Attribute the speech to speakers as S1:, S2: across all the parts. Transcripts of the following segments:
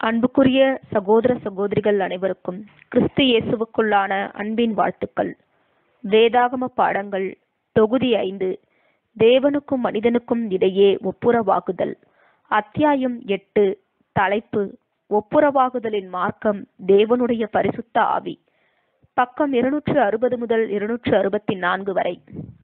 S1: அன்புக்குரிய சகோதர சகோதரிகள் அனைவருக்கும் கிறிஸ்து இயேசுவுக்குள்ளான அன்பின் வாழ்த்துக்கள் வேதாகம பாடங்கள் தொகுதி ஐந்து தேவனுக்கும் மனிதனுக்கும் இடையே ஒப்புரவாகுதல் அத்தியாயம் எட்டு தலைப்பு ஒப்புரவாகுதலின் மார்க்கம் தேவனுடைய பரிசுத்த ஆவி பக்கம் இருநூற்று அறுபது முதல் இருநூற்று அறுபத்தி நான்கு வரை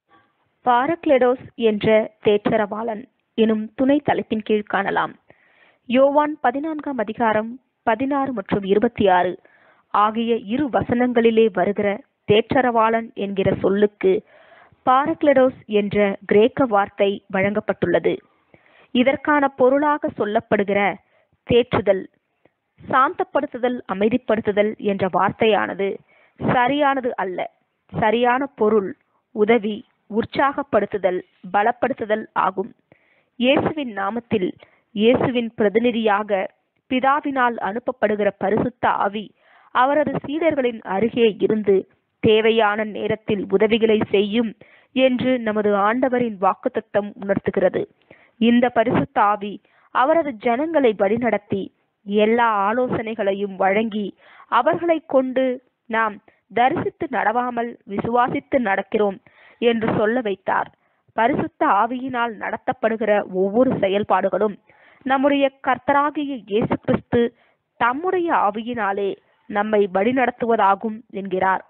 S1: பாரக்லெடோஸ் என்ற தேற்றரவாளன் எனும் துணை தலைப்பின் கீழ் காணலாம் யோவான் பதினான்காம் அதிகாரம் பதினாறு மற்றும் இருபத்தி ஆறு ஆகிய இரு வசனங்களிலே வருகிற தேற்றரவாளன் என்கிற சொல்லுக்கு பாரக்லெடோஸ் என்ற கிரேக்க வார்த்தை வழங்கப்பட்டுள்ளது இதற்கான பொருளாக சொல்லப்படுகிற தேற்றுதல் சாந்தப்படுத்துதல் அமைதிப்படுத்துதல் என்ற வார்த்தையானது சரியானது அல்ல சரியான பொருள் உதவி உற்சாகப்படுத்துதல் பலப்படுத்துதல் ஆகும் இயேசுவின் நாமத்தில் இயேசுவின் பிரதிநிதியாக பிதாவினால் அனுப்பப்படுகிற பரிசுத்த ஆவி அவரது சீடர்களின் அருகே இருந்து தேவையான நேரத்தில் உதவிகளை செய்யும் என்று நமது ஆண்டவரின் வாக்குத்தத்தம் உணர்த்துகிறது இந்த பரிசுத்த ஆவி அவரது ஜனங்களை வழிநடத்தி எல்லா ஆலோசனைகளையும் வழங்கி அவர்களை கொண்டு நாம் தரிசித்து நடவாமல் விசுவாசித்து நடக்கிறோம் என்று சொல்ல வைத்தார் பரிசுத்த ஆவியினால் நடத்தப்படுகிற ஒவ்வொரு செயல்பாடுகளும் நம்முடைய கர்த்தராகிய இயேசு கிறிஸ்து தம்முடைய ஆவியினாலே நம்மை வழிநடத்துவதாகும் என்கிறார்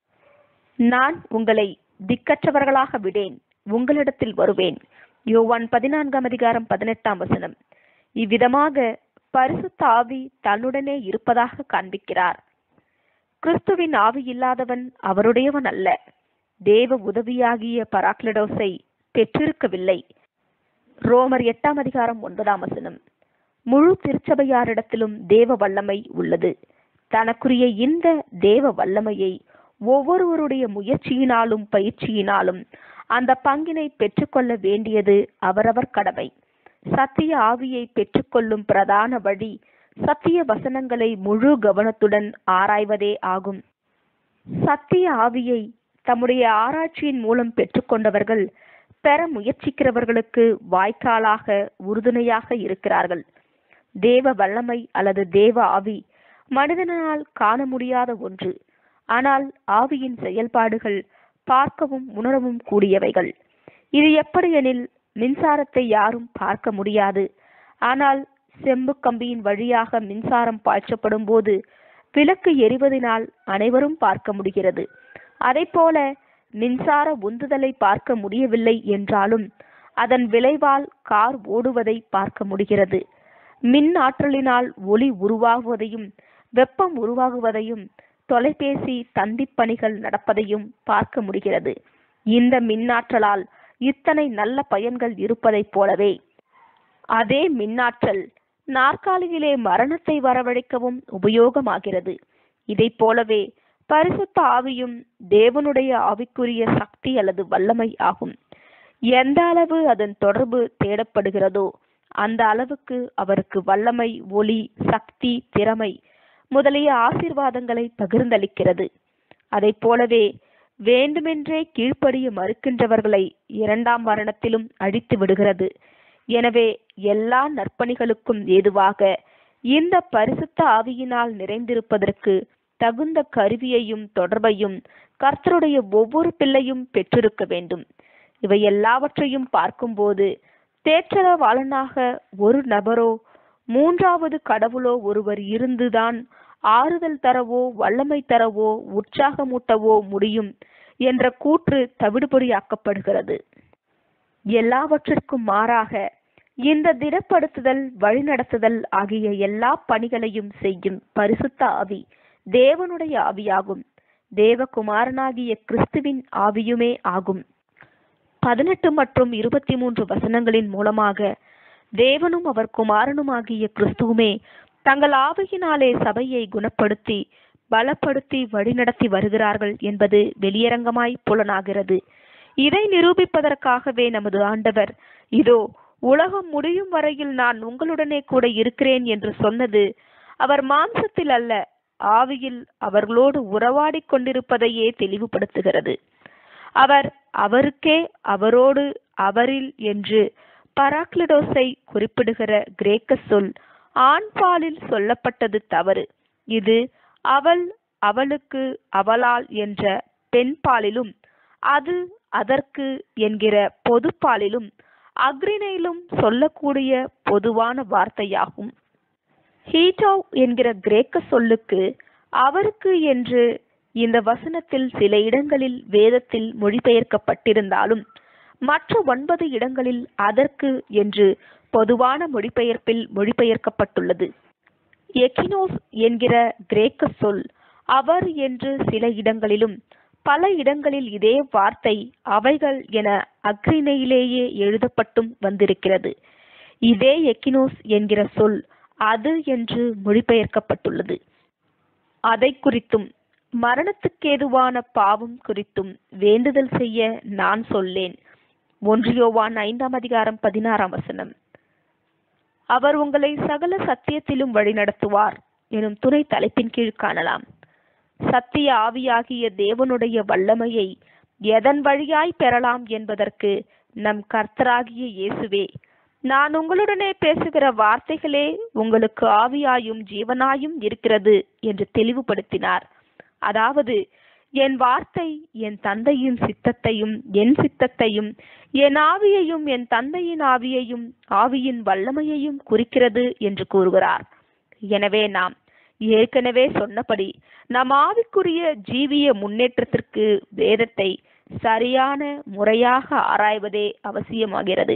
S1: நான் உங்களை திக்கற்றவர்களாக விடேன் உங்களிடத்தில் வருவேன் யோவான் பதினான்காம் அதிகாரம் பதினெட்டாம் வசனம் இவ்விதமாக பரிசுத்த ஆவி தன்னுடனே இருப்பதாக காண்பிக்கிறார் கிறிஸ்துவின் ஆவி இல்லாதவன் அவருடையவன் அல்ல தேவ உதவியாகிய பராக்லடோஸை பெற்றிருக்கவில்லை ரோமர் எட்டாம் அதிகாரம் ஒன்பதாம் வசனம் முழு திருச்சபையாரிடத்திலும் தேவ வல்லமை உள்ளது தனக்குரிய இந்த தேவ வல்லமையை ஒவ்வொருவருடைய முயற்சியினாலும் பயிற்சியினாலும் அந்த பங்கினை பெற்றுக்கொள்ள வேண்டியது அவரவர் கடமை சத்திய ஆவியை பெற்றுக்கொள்ளும் பிரதான வழி சத்திய வசனங்களை முழு கவனத்துடன் ஆராய்வதே ஆகும் சத்திய ஆவியை தம்முடைய ஆராய்ச்சியின் மூலம் பெற்றுக்கொண்டவர்கள் பெற முயற்சிக்கிறவர்களுக்கு வாய்க்காலாக உறுதுணையாக இருக்கிறார்கள் தேவ வல்லமை அல்லது தேவ ஆவி மனிதனால் காண முடியாத ஒன்று ஆனால் ஆவியின் செயல்பாடுகள் பார்க்கவும் உணரவும் கூடியவைகள் இது எப்படி எனில் மின்சாரத்தை யாரும் பார்க்க முடியாது ஆனால் செம்பு கம்பியின் வழியாக மின்சாரம் பாய்ச்சப்படும் போது விளக்கு எரிவதனால் அனைவரும் பார்க்க முடிகிறது அதை போல மின்சார உந்துதலை பார்க்க முடியவில்லை என்றாலும் அதன் விளைவால் கார் ஓடுவதை பார்க்க முடிகிறது மின் ஆற்றலினால் ஒளி உருவாகுவதையும் வெப்பம் உருவாகுவதையும் தொலைபேசி தந்திப்பணிகள் நடப்பதையும் பார்க்க முடிகிறது இந்த மின்னாற்றலால் இத்தனை நல்ல பயன்கள் இருப்பதைப் போலவே அதே மின்னாற்றல் நாற்காலியிலே மரணத்தை வரவழைக்கவும் உபயோகமாகிறது இதை போலவே பரிசுத்த ஆவியும் தேவனுடைய ஆவிக்குரிய சக்தி அல்லது வல்லமை ஆகும் எந்த அளவு அதன் தொடர்பு தேடப்படுகிறதோ அந்த அளவுக்கு அவருக்கு வல்லமை ஒளி சக்தி திறமை முதலிய ஆசிர்வாதங்களை பகிர்ந்தளிக்கிறது அதை போலவே வேண்டுமென்றே கீழ்ப்படிய மறுக்கின்றவர்களை இரண்டாம் மரணத்திலும் அழித்து விடுகிறது எனவே எல்லா நற்பணிகளுக்கும் ஏதுவாக இந்த பரிசுத்த ஆவியினால் நிறைந்திருப்பதற்கு தகுந்த கருவியையும் தொடர்பையும் கர்த்தருடைய ஒவ்வொரு பிள்ளையும் பெற்றிருக்க வேண்டும் இவை எல்லாவற்றையும் பார்க்கும்போது தேற்றரவாளனாக ஒரு நபரோ மூன்றாவது கடவுளோ ஒருவர் இருந்துதான் ஆறுதல் தரவோ வல்லமை தரவோ உற்சாகமூட்டவோ முடியும் என்ற கூற்று தவிடுபொடியாக்கப்படுகிறது எல்லாவற்றிற்கும் மாறாக இந்த திடப்படுத்துதல் வழிநடத்துதல் ஆகிய எல்லா பணிகளையும் செய்யும் பரிசுத்த ஆவி தேவனுடைய ஆவியாகும் தேவகுமாரனாகிய கிறிஸ்துவின் ஆவியுமே ஆகும் பதினெட்டு மற்றும் இருபத்தி மூன்று வசனங்களின் மூலமாக தேவனும் அவர் குமாரனுமாகிய கிறிஸ்துவுமே தங்கள் ஆவியினாலே சபையை குணப்படுத்தி பலப்படுத்தி வழிநடத்தி வருகிறார்கள் என்பது வெளியரங்கமாய் புலனாகிறது இதை நிரூபிப்பதற்காகவே நமது ஆண்டவர் இதோ உலகம் முடியும் வரையில் நான் உங்களுடனே கூட இருக்கிறேன் என்று சொன்னது அவர் மாம்சத்தில் அல்ல ஆவியில் அவர்களோடு உறவாடி கொண்டிருப்பதையே தெளிவுபடுத்துகிறது அவர் அவருக்கே அவரோடு அவரில் என்று பராக்லிடோஸை குறிப்பிடுகிற கிரேக்க சொல் ஆண் பாலில் சொல்லப்பட்டது தவறு இது அவள் அவளுக்கு அவளால் என்ற பெண் பாலிலும் அது அதற்கு என்கிற பொதுப்பாலிலும் அக்ரிணையிலும் சொல்லக்கூடிய பொதுவான வார்த்தையாகும் ஹீட்டோவ் என்கிற கிரேக்க சொல்லுக்கு அவருக்கு என்று இந்த வசனத்தில் சில இடங்களில் வேதத்தில் மொழிபெயர்க்கப்பட்டிருந்தாலும் மற்ற ஒன்பது இடங்களில் அதற்கு என்று பொதுவான மொழிபெயர்ப்பில் மொழிபெயர்க்கப்பட்டுள்ளது எக்கினோஸ் என்கிற கிரேக்க சொல் அவர் என்று சில இடங்களிலும் பல இடங்களில் இதே வார்த்தை அவைகள் என அக்ரிணையிலேயே எழுதப்பட்டும் வந்திருக்கிறது இதே எக்கினோஸ் என்கிற சொல் அது என்று மொழிபெயர்க்கப்பட்டுள்ளது அதை குறித்தும் மரணத்துக்கேதுவான பாவம் குறித்தும் வேண்டுதல் செய்ய நான் சொல்லேன் ஒன்றியோவான் ஐந்தாம் அதிகாரம் பதினாறாம் வசனம் அவர் உங்களை சகல சத்தியத்திலும் வழிநடத்துவார் எனும் துணை தலைப்பின் கீழ் காணலாம் சத்திய ஆவியாகிய தேவனுடைய வல்லமையை எதன் வழியாய் பெறலாம் என்பதற்கு நம் கர்த்தராகிய இயேசுவே நான் உங்களுடனே பேசுகிற வார்த்தைகளே உங்களுக்கு ஆவியாயும் ஜீவனாயும் இருக்கிறது என்று தெளிவுபடுத்தினார் அதாவது என் வார்த்தை என் தந்தையின் சித்தத்தையும் என் சித்தத்தையும் என் ஆவியையும் என் தந்தையின் ஆவியையும் ஆவியின் வல்லமையையும் குறிக்கிறது என்று கூறுகிறார் எனவே நாம் ஏற்கனவே சொன்னபடி நம் ஆவிக்குரிய ஜீவிய முன்னேற்றத்திற்கு வேதத்தை சரியான முறையாக ஆராய்வதே அவசியமாகிறது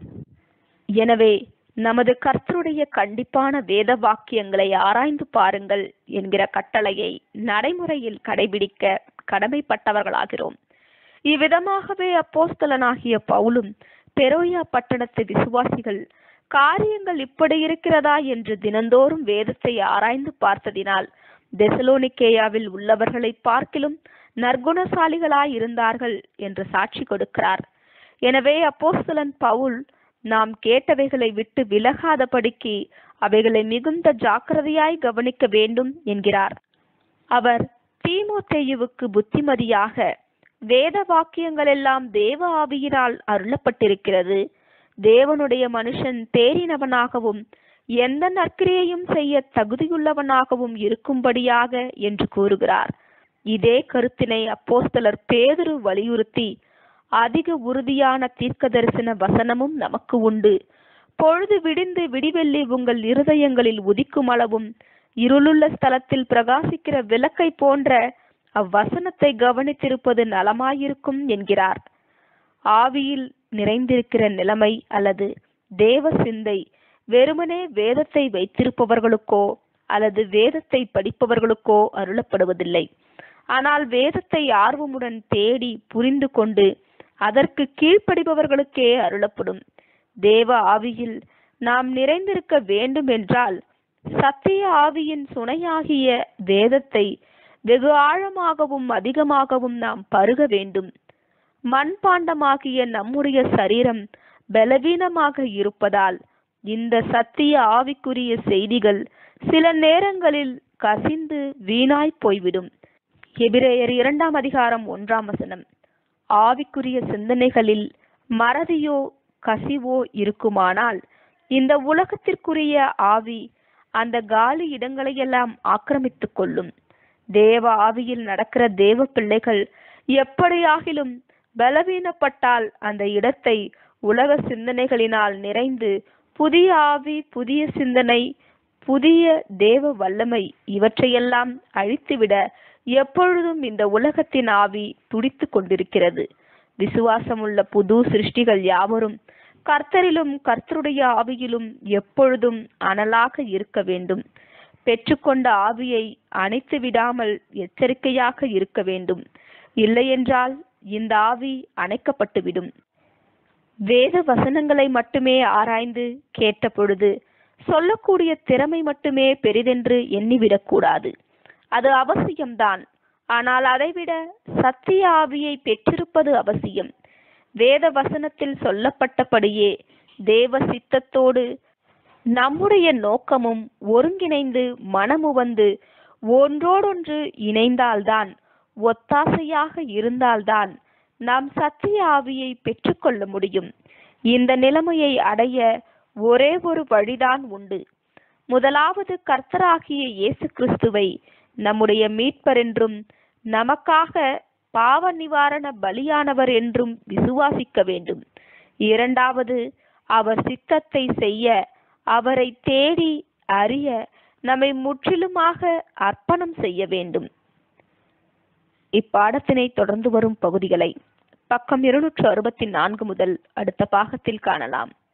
S1: எனவே நமது கர்த்தருடைய கண்டிப்பான வேத வாக்கியங்களை ஆராய்ந்து பாருங்கள் என்கிற கட்டளையை நடைமுறையில் கடைபிடிக்க கடமைப்பட்டவர்களாகிறோம் இவ்விதமாகவே அப்போஸ்தலனாகிய பவுலும் பெரோயா பட்டணத்து விசுவாசிகள் காரியங்கள் இப்படி இருக்கிறதா என்று தினந்தோறும் வேதத்தை ஆராய்ந்து பார்த்ததினால் தெசலோனிக்கேயாவில் உள்ளவர்களை பார்க்கிலும் நற்குணசாலிகளாய் இருந்தார்கள் என்று சாட்சி கொடுக்கிறார் எனவே அப்போஸ்தலன் பவுல் நாம் கேட்டவைகளை விட்டு விலகாதபடிக்கு அவைகளை மிகுந்த ஜாக்கிரதையாய் கவனிக்க வேண்டும் என்கிறார் அவர் தீமோத்தேயுவுக்கு புத்திமதியாக வேத வாக்கியங்கள் எல்லாம் தேவ ஆவியினால் அருளப்பட்டிருக்கிறது தேவனுடைய மனுஷன் தேறினவனாகவும் எந்த நற்கிரியையும் செய்ய தகுதியுள்ளவனாகவும் இருக்கும்படியாக என்று கூறுகிறார் இதே கருத்தினை அப்போஸ்தலர் பேதுரு வலியுறுத்தி அதிக உறுதியான தீர்க்க தரிசன வசனமும் நமக்கு உண்டு பொழுது விடிந்து விடிவெள்ளி உங்கள் இருதயங்களில் உதிக்கும் அளவும் இருளுள்ள ஸ்தலத்தில் பிரகாசிக்கிற விளக்கை போன்ற அவ்வசனத்தை கவனித்திருப்பது நலமாயிருக்கும் என்கிறார் ஆவியில் நிறைந்திருக்கிற நிலைமை அல்லது தேவ சிந்தை வெறுமனே வேதத்தை வைத்திருப்பவர்களுக்கோ அல்லது வேதத்தை படிப்பவர்களுக்கோ அருளப்படுவதில்லை ஆனால் வேதத்தை ஆர்வமுடன் தேடி புரிந்து கொண்டு அதற்கு கீழ்ப்படிபவர்களுக்கே அருளப்படும் தேவ ஆவியில் நாம் நிறைந்திருக்க வேண்டும் என்றால் சத்திய ஆவியின் சுனையாகிய வேதத்தை வெகு ஆழமாகவும் அதிகமாகவும் நாம் பருக வேண்டும் மண்பாண்டமாகிய நம்முடைய சரீரம் பலவீனமாக இருப்பதால் இந்த சத்திய ஆவிக்குரிய செய்திகள் சில நேரங்களில் கசிந்து வீணாய் போய்விடும் எபிரேயர் இரண்டாம் அதிகாரம் ஒன்றாம் வசனம் ஆவிக்குரிய சிந்தனைகளில் மறதியோ கசிவோ இருக்குமானால் இந்த உலகத்திற்குரிய ஆவி அந்த காலி இடங்களையெல்லாம் ஆக்கிரமித்துக் கொள்ளும் தேவ ஆவியில் நடக்கிற தேவ பிள்ளைகள் எப்படியாகிலும் பலவீனப்பட்டால் அந்த இடத்தை உலக சிந்தனைகளினால் நிறைந்து புதிய ஆவி புதிய சிந்தனை புதிய தேவ வல்லமை இவற்றையெல்லாம் அழித்துவிட எப்பொழுதும் இந்த உலகத்தின் ஆவி துடித்து கொண்டிருக்கிறது விசுவாசமுள்ள புது சிருஷ்டிகள் யாவரும் கர்த்தரிலும் கர்த்தருடைய ஆவியிலும் எப்பொழுதும் அனலாக இருக்க வேண்டும் பெற்றுக்கொண்ட ஆவியை அணைத்து விடாமல் எச்சரிக்கையாக இருக்க வேண்டும் இல்லையென்றால் இந்த ஆவி அணைக்கப்பட்டுவிடும் வேத வசனங்களை மட்டுமே ஆராய்ந்து கேட்ட பொழுது சொல்லக்கூடிய திறமை மட்டுமே பெரிதென்று எண்ணிவிடக்கூடாது அது அவசியம்தான் ஆனால் அதைவிட சத்திய ஆவியை பெற்றிருப்பது அவசியம் வேத வசனத்தில் சொல்லப்பட்டபடியே தேவ சித்தத்தோடு நம்முடைய நோக்கமும் ஒருங்கிணைந்து மனமுவந்து ஒன்றோடொன்று இணைந்தால்தான் ஒத்தாசையாக இருந்தால்தான் நாம் சத்திய ஆவியை பெற்றுக்கொள்ள முடியும் இந்த நிலைமையை அடைய ஒரே ஒரு வழிதான் உண்டு முதலாவது கர்த்தராகிய இயேசு கிறிஸ்துவை நம்முடைய மீட்பர் என்றும் நமக்காக பாவ நிவாரண பலியானவர் என்றும் விசுவாசிக்க வேண்டும் இரண்டாவது அவர் சித்தத்தை செய்ய அவரை தேடி அறிய நம்மை முற்றிலுமாக அர்ப்பணம் செய்ய வேண்டும் இப்பாடத்தினை தொடர்ந்து வரும் பகுதிகளை பக்கம் இருநூற்று அறுபத்தி நான்கு முதல் அடுத்த பாகத்தில் காணலாம்